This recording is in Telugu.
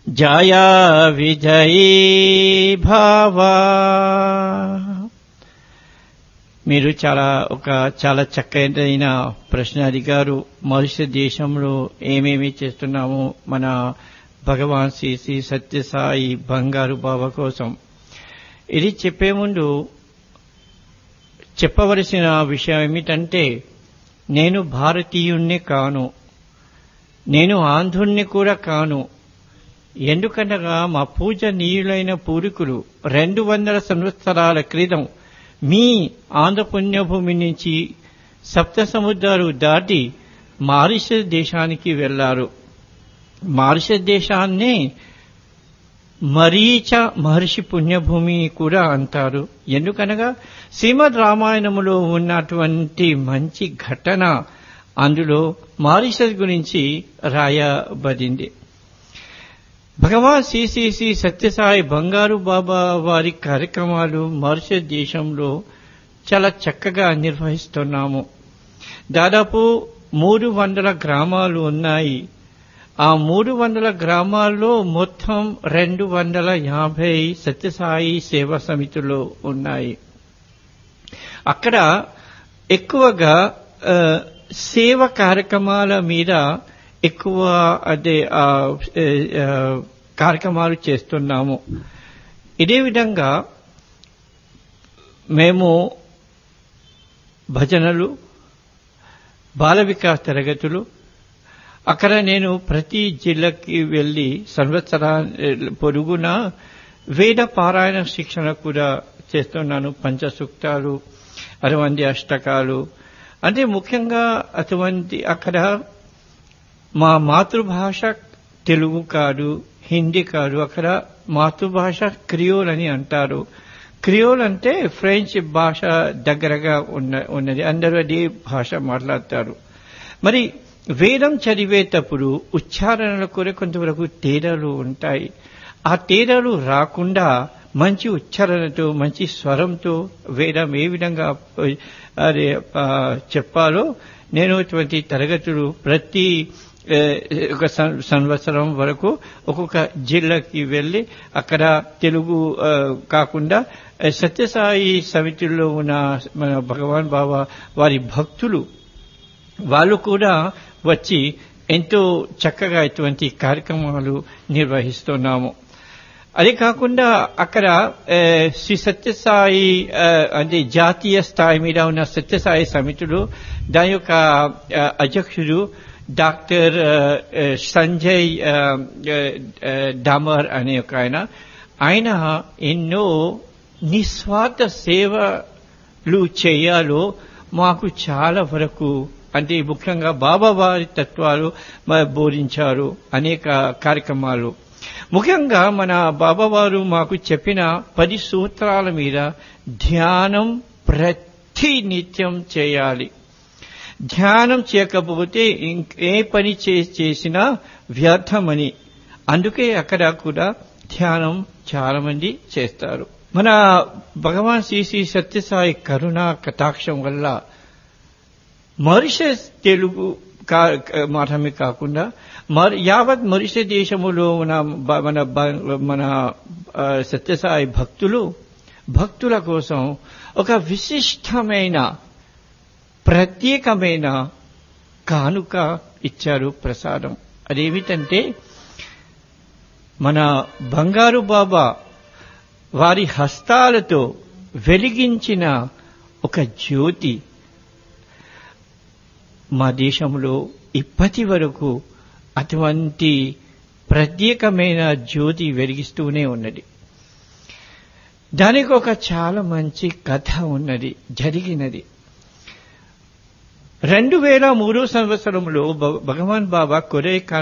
జయా విజయీ భావా మీరు చాలా ఒక చాలా చక్కైన ప్రశ్న అడిగారు మనుష్య దేశంలో ఏమేమి చేస్తున్నాము మన భగవాన్ శ్రీ శ్రీ సత్యసాయి బంగారు బాబా కోసం ఇది చెప్పే ముందు చెప్పవలసిన విషయం ఏమిటంటే నేను భారతీయుణ్ణి కాను నేను ఆంధ్రుణ్ణి కూడా కాను ఎందుకనగా మా పూజనీయులైన పూర్వీకులు రెండు వందల సంవత్సరాల క్రితం మీ ఆంధ్ర పుణ్యభూమి నుంచి సప్త సముద్రాలు దాటి మారిషస్ దేశానికి వెళ్లారు మారిషస్ దేశాన్ని మరీచ మహర్షి పుణ్యభూమి కూడా అంటారు ఎందుకనగా శ్రీమద్ రామాయణములో ఉన్నటువంటి మంచి ఘటన అందులో మారిషస్ గురించి రాయబడింది భగవాన్ శ్రీ శ్రీ శ్రీ సత్యసాయి బంగారు బాబా వారి కార్యక్రమాలు మారిషస్ దేశంలో చాలా చక్కగా నిర్వహిస్తున్నాము దాదాపు మూడు వందల గ్రామాలు ఉన్నాయి ఆ మూడు వందల గ్రామాల్లో మొత్తం రెండు వందల యాభై సత్యసాయి సేవా సమితులు ఉన్నాయి అక్కడ ఎక్కువగా సేవ కార్యక్రమాల మీద ఎక్కువ అదే కార్యక్రమాలు చేస్తున్నాము ఇదే విధంగా మేము భజనలు బాల వికాస్ తరగతులు అక్కడ నేను ప్రతి జిల్లాకి వెళ్లి సంవత్సరా పొరుగున వేద పారాయణ శిక్షణ కూడా చేస్తున్నాను పంచసూక్తాలు అటువంటి అష్టకాలు అంటే ముఖ్యంగా అటువంటి అక్కడ మా మాతృభాష తెలుగు కాదు హిందీ కాదు అక్కడ మాతృభాష క్రియోల్ అని అంటారు క్రియోల్ అంటే ఫ్రెంచ్ భాష దగ్గరగా ఉన్న ఉన్నది అందరూ అదే భాష మాట్లాడతారు మరి వేదం చదివేటప్పుడు ఉచ్చారణల కూడా కొంతవరకు తేడాలు ఉంటాయి ఆ తేడాలు రాకుండా మంచి ఉచ్చారణతో మంచి స్వరంతో వేదం ఏ విధంగా అదే చెప్పాలో నేను ఇటువంటి తరగతులు ప్రతి ఒక సంవత్సరం వరకు ఒక్కొక్క జిల్లాకి వెళ్లి అక్కడ తెలుగు కాకుండా సత్యసాయి సమితిలో ఉన్న మన భగవాన్ బాబా వారి భక్తులు వాళ్ళు కూడా వచ్చి ఎంతో చక్కగా ఇటువంటి కార్యక్రమాలు నిర్వహిస్తున్నాము అది కాకుండా అక్కడ శ్రీ సత్యసాయి అంటే జాతీయ స్థాయి మీద ఉన్న సత్యసాయి సమితులు దాని యొక్క అధ్యక్షుడు డాక్టర్ సంజయ్ డామర్ అనే ఒక ఆయన ఆయన ఎన్నో నిస్వార్థ సేవలు చేయాలో మాకు చాలా వరకు అంటే ముఖ్యంగా బాబా వారి తత్వాలు బోధించారు అనేక కార్యక్రమాలు ముఖ్యంగా మన బాబావారు మాకు చెప్పిన పది సూత్రాల మీద ధ్యానం ప్రతి నిత్యం చేయాలి ధ్యానం చేయకపోతే ఏ పని చేసినా వ్యర్థమని అందుకే అక్కడ కూడా ధ్యానం చాలా మంది చేస్తారు మన భగవాన్ శ్రీ శ్రీ సత్యసాయి కరుణ కటాక్షం వల్ల మారిషస్ తెలుగు మాత్రమే కాకుండా యావత్ మరిష దేశములో ఉన్న మన మన సత్యసాయి భక్తులు భక్తుల కోసం ఒక విశిష్టమైన ప్రత్యేకమైన కానుక ఇచ్చారు ప్రసాదం అదేమిటంటే మన బంగారు బాబా వారి హస్తాలతో వెలిగించిన ఒక జ్యోతి మా దేశంలో ఇప్పటి వరకు అటువంటి ప్రత్యేకమైన జ్యోతి వెలిగిస్తూనే ఉన్నది దానికి ఒక చాలా మంచి కథ ఉన్నది జరిగినది రెండు వేల మూడో సంవత్సరంలో భగవాన్ బాబా కొరైకా